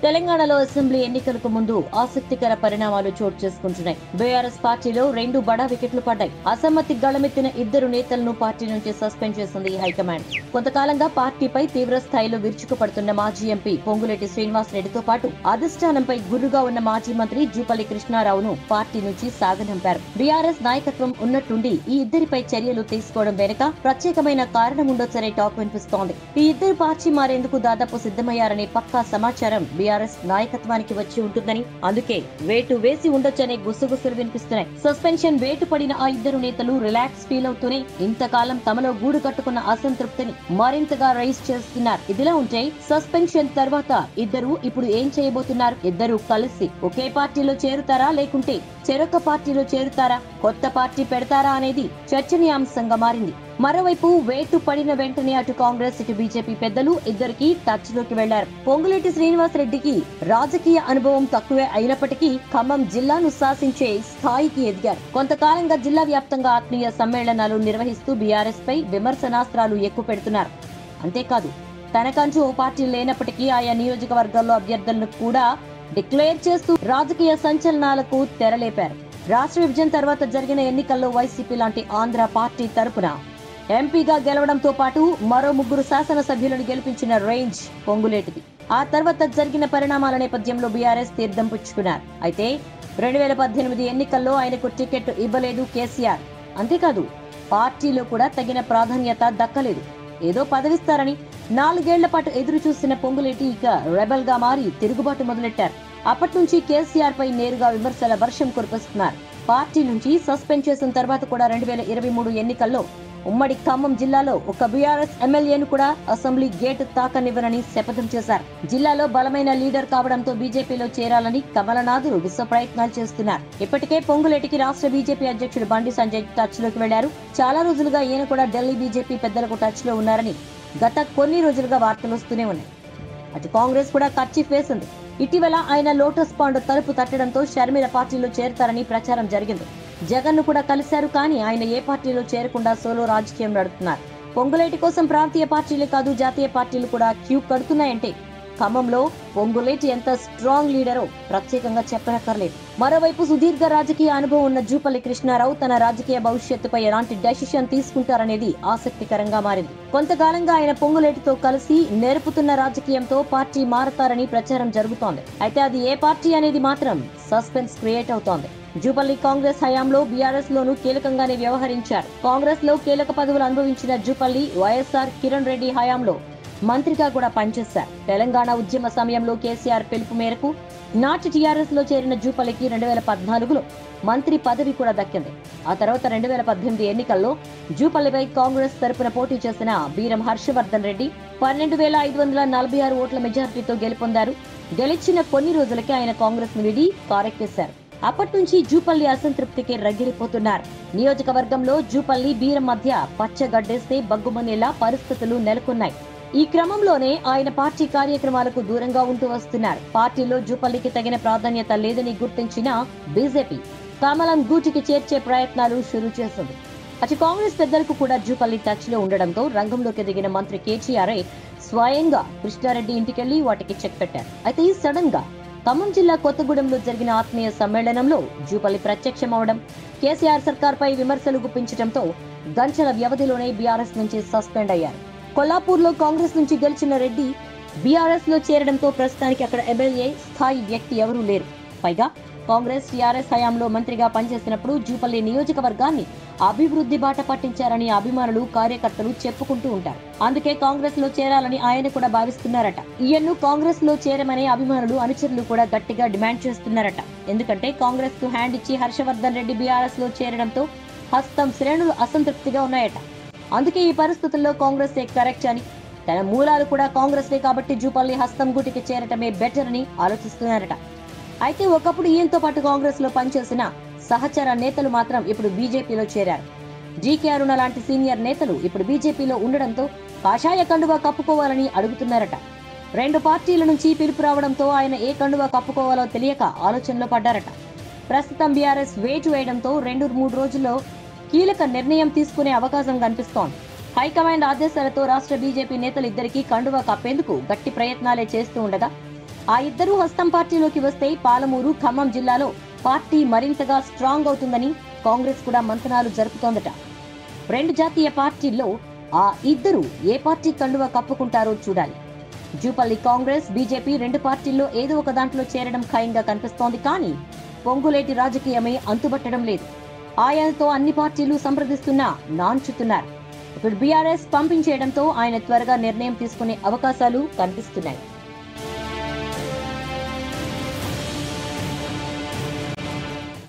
తెలంగాణలో అసెంబ్లీ ఎన్నికలకు ముందు ఆసక్తికర పరిణామాలు చోటు చేసుకుంటున్నాయి బీఆర్ఎస్ పార్టీలో రెండు బడా వికెట్లు పడ్డాయి అసమ్మతి గళమెత్తిన ఇద్దరు నేతలను పార్టీ నుంచి సస్పెండ్ చేసింది హైకమాండ్ కొంతకాలంగా పార్టీపై తీవ్ర స్థాయిలో విరుచుకుపడుతున్న మాజీ ఎంపీ పొంగులేటి శ్రీనివాస్ రెడ్డితో పాటు అధిష్టానంపై గుర్రుగా ఉన్న మాజీ మంత్రి జూపల్లి కృష్ణారావును పార్టీ నుంచి సాగనంపారు బీఆర్ఎస్ నాయకత్వం ఉన్నట్టుండి ఈ ఇద్దరిపై చర్యలు తీసుకోవడం వెనుక ప్రత్యేకమైన కారణం ఉండొచ్చనే టాక్ వినిపిస్తోంది ఈ ఇద్దరు పార్టీ మారేందుకు దాదాపు సిద్ధమయ్యారనే పక్కా సమాచారం బీఆర్ఎస్ నాయకత్వానికి వచ్చి ఉంటుందని అందుకే వేటు వేసి ఉండొచ్చనే గుసగుసలు వినిపిస్తున్నాయి సస్పెన్షన్ వేటు పడిన ఆ ఇద్దరు నేతలు రిలాక్స్ ఫీల్ అవుతూనే ఇంతకాలం తమలో గూడు కట్టుకున్న అసంతృప్తిని మరింతగా రైజ్ చేస్తున్నారు ఇదిలా ఉంటే సస్పెన్షన్ తర్వాత ఇద్దరు ఇప్పుడు ఏం చేయబోతున్నారు ఇద్దరు కలిసి ఒకే పార్టీలో చేరుతారా లేకుంటే చెరొక పార్టీలో చేరుతారా కొత్త పార్టీ పెడతారా అనేది చర్చనీయాంశంగా మారింది మరోవైపు వేటు పడిన వెంటనే అటు కాంగ్రెస్ ఇటు బీజేపీ పెద్దలు ఇద్దరికి టచ్ లోకి వెళ్లారు పొంగులేటి శ్రీనివాస్ రెడ్డికి రాజకీయ అనుభవం తక్కువే అయినప్పటికీ ఖమ్మం జిల్లాను శాసించే స్థాయికి ఎదిగారు కొంతకాలంగా జిల్లా వ్యాప్తంగా ఆత్మీయ సమ్మేళనాలు నిర్వహిస్తూ బీఆర్ఎస్ పై విమర్శనాస్త్రాలు ఎక్కువ పెడుతున్నారు అంతేకాదు తనకంటూ ఓ పార్టీ లేనప్పటికీ ఆయా నియోజకవర్గాల్లో అభ్యర్థులను కూడా డిక్లేర్ చేస్తూ రాజకీయ సంచలనాలకు తెరలేపారు రాష్ట్ర విభజన తర్వాత జరిగిన ఎన్నికల్లో వైసీపీ లాంటి ఆంధ్ర పార్టీ తరపున ఎంపీగా గెలవడంతో పాటు మరో ముగ్గురు శాసనసభ్యులను గెలిపించిన రేంజ్ పొంగులేటిది ఆ తర్వాత జరిగిన పరిణామాల నేపథ్యంలో బీఆర్ఎస్ తీర్థం పుచ్చుకున్నారు అయితే రెండు వేల పద్దెనిమిది ఎన్నికల్లో ఆయనకు టికెట్ ఇవ్వలేదు కేసీఆర్ అంతేకాదు పార్టీలో కూడా తగిన ప్రాధాన్యత దక్కలేదు ఏదో పదవిస్తారని నాలుగేళ్ల పాటు ఎదురు చూసిన పొంగులేటి ఇక రెబల్ గా మారి తిరుగుబాటు మొదలెట్టారు అప్పటి నుంచి కేసీఆర్ పై నేరుగా విమర్శల వర్షం కురిపిస్తున్నారు పార్టీ నుంచి సస్పెండ్ చేసిన తర్వాత కూడా రెండు వేల ఇరవై మూడు ఎన్నికల్లో ఉమ్మడి ఖమ్మం జిల్లాలో ఒక బీఆర్ఎస్ ఎమ్మెల్యేను కూడా అసెంబ్లీ గేటు తాకనివ్వనని శపథం చేశారు జిల్లాలో బలమైన లీడర్ కావడంతో బీజేపీలో చేరాలని కమలనాథులు విశ్వ ప్రయత్నాలు చేస్తున్నారు ఇప్పటికే పొంగులేటికి రాష్ట్ర బీజేపీ అధ్యక్షుడు బండి సంజయ్ టచ్ లోకి వెళ్లారు చాలా రోజులుగా ఈయన కూడా ఢిల్లీ బీజేపీ పెద్దలకు టచ్ లో ఉన్నారని గత కొన్ని రోజులుగా వార్తలు వస్తూనే ఉన్నాయి అటు కాంగ్రెస్ కూడా కర్చీఫ్ వేసింది ఇటీవల ఆయన లోటస్ పాండ్ తలుపు తట్టడంతో షర్మిల పార్టీలో చేరతారని ప్రచారం జరిగింది జగన్ ను కూడా కలిశారు కానీ ఆయన ఏ పార్టీలో చేరకుండా సోలో రాజకీయం నడుపుతున్నారు పొంగులేటి కోసం ప్రాంతీయ పార్టీలే కాదు జాతీయ పార్టీలు కూడా క్యూ కడుతున్నాయంటే ఖమ్మంలో పొంగులేటి ఎంత స్ట్రాంగ్ లీడరో ప్రత్యేకంగా చెప్పనక్కర్లేదు మరోవైపు సుదీర్ఘ రాజకీయ అనుభవం ఉన్న జూపల్లి కృష్ణారావు తన రాజకీయ భవిష్యత్తుపై ఎలాంటి డెసిషన్ తీసుకుంటారనేది ఆసక్తికరంగా మారింది కొంతకాలంగా ఆయన పొంగులేటితో కలిసి నేర్పుతున్న రాజకీయంతో పార్టీ మారతారని ప్రచారం జరుగుతోంది అయితే అది ఏ పార్టీ అనేది మాత్రం సస్పెన్స్ క్రియేట్ అవుతోంది జూపల్లి కాంగ్రెస్ హయాంలో బీఆర్ఎస్ లోను కీలకంగానే వ్యవహరించారు కాంగ్రెస్ లో కీలక పదవులు అనుభవించిన జూపల్లి వైఎస్ఆర్ కిరణ్ రెడ్డి హయాంలో మంత్రిగా కూడా పనిచేశారు తెలంగాణ ఉద్యమ సమయంలో కేసీఆర్ పిలుపు మేరకు నాటి టీఆర్ఎస్ లో చేరిన జూపల్లికి రెండు వేల పద్నాలుగులో మంత్రి పదవి కూడా దక్కింది ఆ తర్వాత రెండు వేల పద్దెనిమిది ఎన్నికల్లో జూపల్లిపై కాంగ్రెస్ తరపున పోటీ చేసిన బీరం హర్షవర్ధన్ రెడ్డి పన్నెండు వేల ఐదు వందల నలభై ఆరు ఓట్ల మెజారిటీతో గెలుపొందారు గెలిచిన కొన్ని రోజులకే ఆయన కాంగ్రెస్ ను విడి కారెక్కేశారు అప్పటి నుంచి జూపల్లి అసంతృప్తికి రగిలిపోతున్నారు నియోజకవర్గంలో జూపల్లి బీరం మధ్య పచ్చగడ్డేస్తే బగ్గుమనేలా పరిస్థితులు నెలకొన్నాయి ఈ క్రమంలోనే ఆయన పార్టీ కార్యక్రమాలకు దూరంగా ఉంటూ వస్తున్నారు పార్టీలో జూపల్లికి తగిన ప్రాధాన్యత లేదని గుర్తించిన బీజేపీ కమలం గూటికి చేర్చే ప్రయత్నాలు షురూ చేసింది అటు కాంగ్రెస్ పెద్దలకు కూడా జూపల్లి టచ్ లో ఉండడంతో రంగంలోకి దిగిన మంత్రి కేటీఆర్ఏ స్వయంగా కృష్ణారెడ్డి ఇంటికెళ్లి వాటికి చెక్ పెట్టారు అయితే సడన్ గా ఖమ్మం జిల్లా కొత్తగూడెంలో జరిగిన ఆత్మీయ సమ్మేళనంలో జూపల్లి ప్రత్యక్షమవడం కేసీఆర్ సర్కార్పై విమర్శలు గుప్పించడంతో గంటల వ్యవధిలోనే బీఆర్ఎస్ నుంచి సస్పెండ్ అయ్యారు కొల్లాపూర్లో కాంగ్రెస్ నుంచి గెలిచిన రెడ్డి బీఆర్ఎస్ లో చేరడంతో ప్రస్తుతానికి అక్కడ ఎమ్మెల్యే స్థాయి వ్యక్తి ఎవరూ లేరు పైగా కాంగ్రెస్ టీఆర్ఎస్ హయాంలో మంత్రిగా పనిచేసినప్పుడు జూపల్లి నియోజకవర్గాన్ని అభివృద్ధి బాట పట్టించారని అభిమానులు కార్యకర్తలు చెప్పుకుంటూ ఉంటారు అందుకే కాంగ్రెస్ లో చేరాలని ఆయన కూడా భావిస్తున్నారట ఈయన్ను కాంగ్రెస్ లో చేరమని అభిమానులు అనుచరులు కూడా గట్టిగా డిమాండ్ చేస్తున్నారట ఎందుకంటే కాంగ్రెస్ కు హ్యాండ్ ఇచ్చి హర్షవర్ధన్ రెడ్డి బీఆర్ఎస్ లో చేరడంతో హస్తం శ్రేణులు అసంతృప్తిగా ఉన్నాయట అందుకే ఈ పరిస్థితుల్లో కాంగ్రెస్ కరెక్ట్ అని తన మూలాలు కూడా కాంగ్రెస్లే కాబట్టి జూపల్లి హస్తం గుటికి చేరటమే బెటర్ అని ఆలోచిస్తున్నారట అయితే ఒకప్పుడు ఈయనతో పాటు కాంగ్రెస్ లో పనిచేసిన సహచర నేతలు మాత్రం ఇప్పుడు బీజేపీలో చేరారు జీకే అరుణ లాంటి సీనియర్ నేతలు ఇప్పుడు బీజేపీలో ఉండడంతో కాషాయ కండువా కప్పుకోవాలని అడుగుతున్నారట రెండు పార్టీల నుంచి పిలుపు రావడంతో ఆయన ఏ కండువా కప్పుకోవాలో తెలియక ఆలోచనలో పడ్డారట ప్రస్తుతం బీఆర్ఎస్ వేటు వేయడంతో రెండు మూడు రోజుల్లో కీలక నిర్ణయం తీసుకునే అవకాశం కనిపిస్తోంది హైకమాండ్ ఆదేశాలతో రాష్ట్ర బీజేపీ నేతలిద్దరికీ కండువా కప్పేందుకు గట్టి ప్రయత్నాలే చేస్తూ ఉండగా ఆ ఇద్దరు హస్తం పార్టీలోకి వస్తే పాలమూరు ఖమ్మం జిల్లాలో పార్టీ మరింతగా స్ట్రాంగ్ అవుతుందని కాంగ్రెస్ కూడా మంతనాలు జరుపుతోందట రెండు జాతీయ పార్టీల్లో ఆ ఇద్దరు ఏ పార్టీ కండువా కప్పుకుంటారో చూడాలి జూపల్లి కాంగ్రెస్ బీజేపీ రెండు పార్టీల్లో ఏదో ఒక దాంట్లో చేరడం ఖాయంగా కనిపిస్తోంది కానీ పొంగులేటి రాజకీయమే అంతుబట్టడం లేదు ఆయనతో అన్ని పార్టీలు సంప్రదిస్తున్నా నాంచుతున్నారు ఇప్పుడు బీఆర్ఎస్ పంపించేయడంతో ఆయన త్వరగా నిర్ణయం తీసుకునే అవకాశాలు కనిపిస్తున్నాయి